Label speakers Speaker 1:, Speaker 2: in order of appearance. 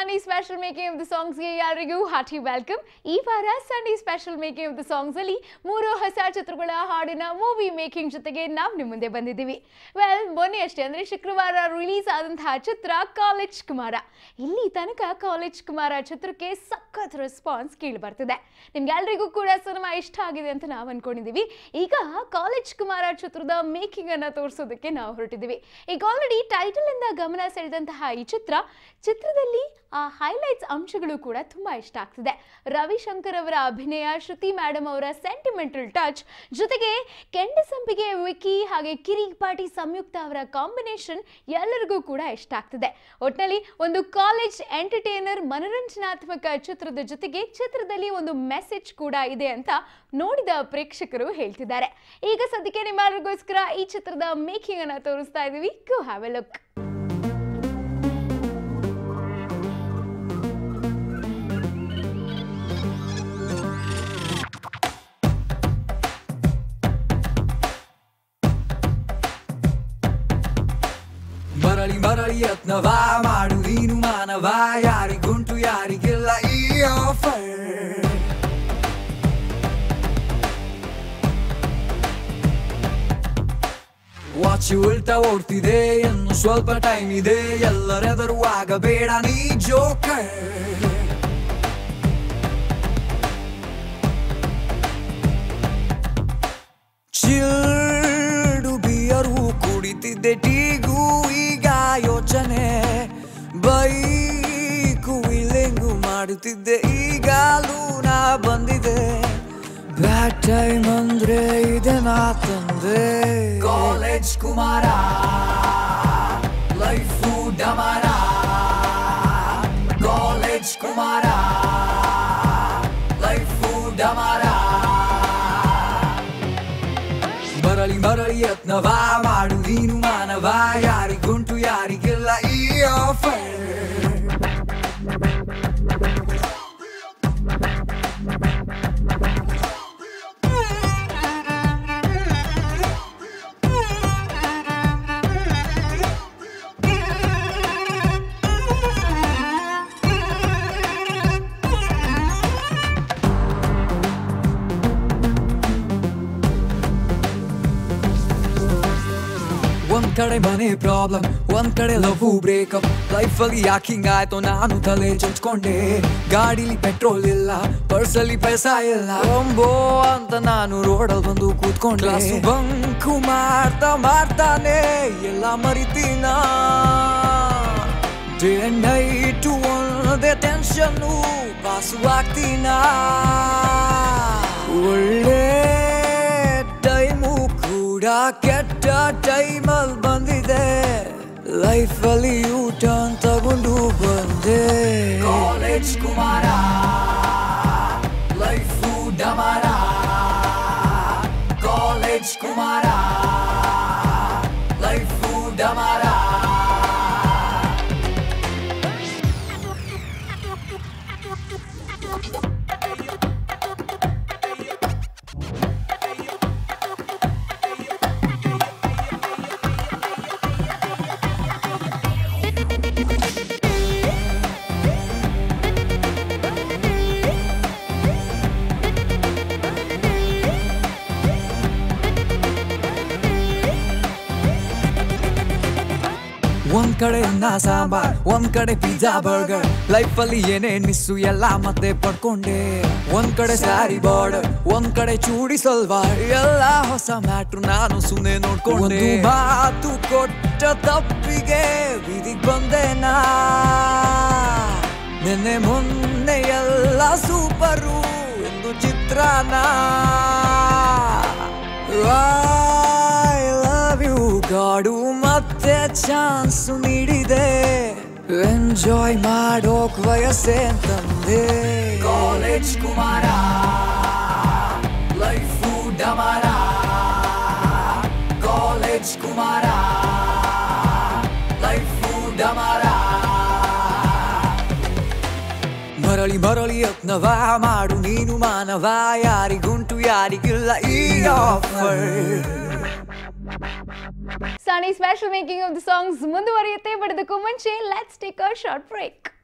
Speaker 1: Sunday special making of the ಸಾಂಗ್ಸ್ಗೆ ಯಾರಿಗೂ hearty welcome ಈ ವಾರ Sunday special making of the songs ಅಲ್ಲಿ ಮೂರು ಹೊಸ ಚಿತ್ರಗಳ ಹಾಡಿನ ಮೂವಿ ಮೇಕಿಂಗ್ ಜೊತೆಗೆ ನಾವು ನಿಮ್ಮ ಮುಂದೆ ಬಂದಿದ್ದೀವಿ ವೆಲ್ ಮೊನ್ನೆ ಅಷ್ಟೇ ಅಂದ್ರೆ ಶುಕ್ರವಾರ ರಿಲೀಸ್ ಆದಂತಹ ಚಿತ್ರ ಕಾಲೇಜ್ ಕುಮಾರ ಇಲ್ಲಿ ತನಕ ಕಾಲೇಜ್ ಕುಮಾರ ಚಿತ್ರಕ್ಕೆ ಸಖತ್ ರೆಸ್ಪಾನ್ಸ್ ಕೇಳಿ ಬರ್ತಿದೆ ನಿಮ್ಗೆಲ್ರಿಗೂ ಕೂಡ ಸಿನಿಮಾ ಇಷ್ಟ ಆಗಿದೆ ಅಂತ ನಾವು ಅನ್ಕೊಂಡಿದ್ದೀವಿ ಈಗ ಕಾಲೇಜ್ ಕುಮಾರ ಚಿತ್ರದ ಮೇಕಿಂಗ್ ಅನ್ನ ತೋರಿಸೋದಕ್ಕೆ ನಾವು ಹೊರಟಿದ್ದೀವಿ ಈಗ ಆಲ್ರೆಡಿ ಟೈಟಲ್ ಇಂದ ಗಮನ ಸೆಳೆದಂತಹ ಈ ಚಿತ್ರ ಚಿತ್ರದಲ್ಲಿ ಆ ಹೈಲೈಟ್ಸ್ ಅಂಶಗಳು ಕೂಡ ತುಂಬಾ ಇಷ್ಟ ಆಗ್ತಿದೆ ರವಿಶಂಕರ್ ಅವರ ಅಭಿನಯ ಶ್ರುತಿ ಮೇಡಮ್ ಅವರ ಸೆಂಟಿಮೆಂಟಲ್ ಟಚ್ ಜೊತೆಗೆ ಕೆಂಡಸಂಪಿಗೆ ವಿಕಿ ಹಾಗೆ ಕಿರಿಕ್ ಪಾಟಿ ಸಂಯುಕ್ತ ಅವರ ಕಾಂಬಿನೇಷನ್ ಎಲ್ಲರಿಗೂ ಕೂಡ ಇಷ್ಟ ಆಗ್ತಿದೆ ಒಟ್ಟಿನಲ್ಲಿ ಒಂದು ಕಾಲೇಜ್ ಎಂಟರ್ಟೈನರ್ ಮನರಂಜನಾತ್ಮಕ ಚಿತ್ರದ ಜೊತೆಗೆ ಚಿತ್ರದಲ್ಲಿ ಒಂದು ಮೆಸೇಜ್ ಕೂಡ ಇದೆ ಅಂತ ನೋಡಿದ ಪ್ರೇಕ್ಷಕರು ಹೇಳ್ತಿದ್ದಾರೆ ಈಗ ಸದ್ಯಕ್ಕೆ ನಿಮ್ಮೆಲ್ಲರಿಗೋಸ್ಕರ ಈ ಚಿತ್ರದ ಮೇಕಿಂಗ್ ಅನ್ನ ತೋರಿಸ್ತಾ ಇದೀವಿ ಗೋ ಹ್ಯಾವ್ ಎ ಲುಕ್
Speaker 2: ಮರಳಿ ಮರಳಿ ಯತ್ನವ ಮಾಡು ನೀನು ಮಾನವ ಯಾರಿಗುಂಟು ಯಾರಿಗಿಲ್ಲ ಈ ಆಫರ್ ವಾಚ್ ಉಲ್ಟಾ ಓಡ್ತಿದೆ ಇನ್ನು ಸ್ವಲ್ಪ ಟೈಮ್ ಇದೆ ಎಲ್ಲರೆದರು ಆಗಬೇಡ ನೀ ಜೋಕರ್ ಚಿಲ್ಡು ಬಿಯರು ಕುಡಿತಿದ್ದೆ ಟೀಗೂ ಈಗ ಯೋಚನೆ ಬೈಕು ವಿಲೆಂಗು ಮಾಡುತ್ತಿದ್ದೆ ಈಗ ಲೂನ ಬಂದಿದೆ ಬ್ಯಾಡ್ ಟೈಮ್ ಅಂದ್ರೆ ಇದೆ ನಾ ತಂದೆ ಕಾಲೇಜ್ ಕುಮಾರ ಲೈಫು ಡಮಾರ ಕಾಲೇಜ್ ಕುಮಾರ ಲೈಫು ಡಮಾರ ಮರಳಿ ಮರಳಿ ಯತ್ನವ ಮಾಡು ನೀನು ಮಾನವ ಯಾರಿಗುಂಟು ಯಾರಿಗಿಲ್ಲ ಈ ಆಫರ್ ಒಂದ್ ಕಡೆ ಮನೆ ಪ್ರಾಬ್ಲಮ್ ಒಂದ್ ಕಡೆ ಲವ್ ಬ್ರೇಕಪ್ ಲೈಫ್ ಅಲ್ಲಿ ಯಾಕೆ ಹಿಂಗಾಯ್ತು ನಾನು ತಲೆ ಚುಚ್ಕೊಂಡೆ ಗಾಡಿಲಿ ಪೆಟ್ರೋಲ್ ಇಲ್ಲ ಪರ್ಸಲ್ಲಿ ಪೈಸಾ ಇಲ್ಲ ಒಂಬೋ ಅಂತ ನಾನು ರೋಡಲ್ಲಿ ಬಂದು ಕೂತ್ಕೊಂಡೆ ಬಂಕು ಮಾಡ್ತಾ ಮಾಡ್ತಾನೆ ಎಲ್ಲ ಮರಿತೀನ ಡೇ ಅಂಡ್ ನೈಟು ಒಂದೇ ಟೆನ್ಷನ್ನು ಪಾಸು ಆಗ್ತೀನ ಒಳ್ಳೆ ಟೈಮು ಕೂಡ ಕೆಟ್ಟ ಟೈಮಲ್ಲಿ ಬಂದಿದೆ ಲೈಫಲ್ಲಿ ಯೂ ಟರ್ನ್ ತಗೊಂಡು ಬಂದೆ ಕಾಲೇಜ್ ಕುಮಾರ ಲೈಫು ಡಮಾರ ಕಾಲೇಜ್ ಕುಮಾರ ಲೈಫು ಡಮಾರ ಒಂದ್ ಕಡೆ ಅನ್ನ ಸಾಂಬಾರ್ ಒಂದ್ ಕಡೆ ಪಿಜ್ಜಾ ಬರ್ಗರ್ ಲೈಫ್ ಅಲ್ಲಿ ಏನೇ ಮಿಸ್ಸು ಎಲ್ಲ ಮತ್ತೆ ಪಡ್ಕೊಂಡೆ ಒಂದ್ ಕಡೆ ಸ್ಯಾರಿ ಬಾರ್ಡರ್ ಒಂದ್ ಕಡೆ ಚೂಡಿ ಸಲ್ವಾರ್ ಎಲ್ಲ ಹೊಸ ಮ್ಯಾಟ್ರು ನಾನು ಸುಮ್ಮನೆ ನೋಡ್ಕೊಂಡೆ ಒಂದು ಮಾತು ಕೊಟ್ಟ ತಪ್ಪಿಗೆ ಬೀದಿಗ್ ಬಂದೆ ನಾ ನಿನ್ನೆ ಮೊನ್ನೆ ಎಲ್ಲ ಸೂಪರು ಎಂದು ಚಿತ್ರಾನ ಐ ಲವ್ ಯು ಗಾಡು ಮತ್ತೆ ಚಾನ್ಸ್ ನೀಡಿದೆ ಎಂಜಾಯ್ ಮಾಡೋಕ್ ವಯಸ್ಸೇ ತಂದೆ ಕಾಲೇಜ್ ಕುಮಾರ ಲೈಫು ಡಮಾರ ಕಾಲೇಜ್ ಕುಮಾರ ಲೈಫು ಡಮಾರ ಮರಳಿ ಮರಳಿ ಯತ್ನವ ಮಾಡು ನೀನು ಮಾನವ ಯಾರಿಗುಂಟು ಯಾರಿಗಿಲ್ಲ ಈ offer
Speaker 1: Sunday special making of the songs ಮುಂದುವರಿಯುತ್ತೆ ಬಟ್ ಅದಕ್ಕೂ ಮುಂಚೆ let's take a short break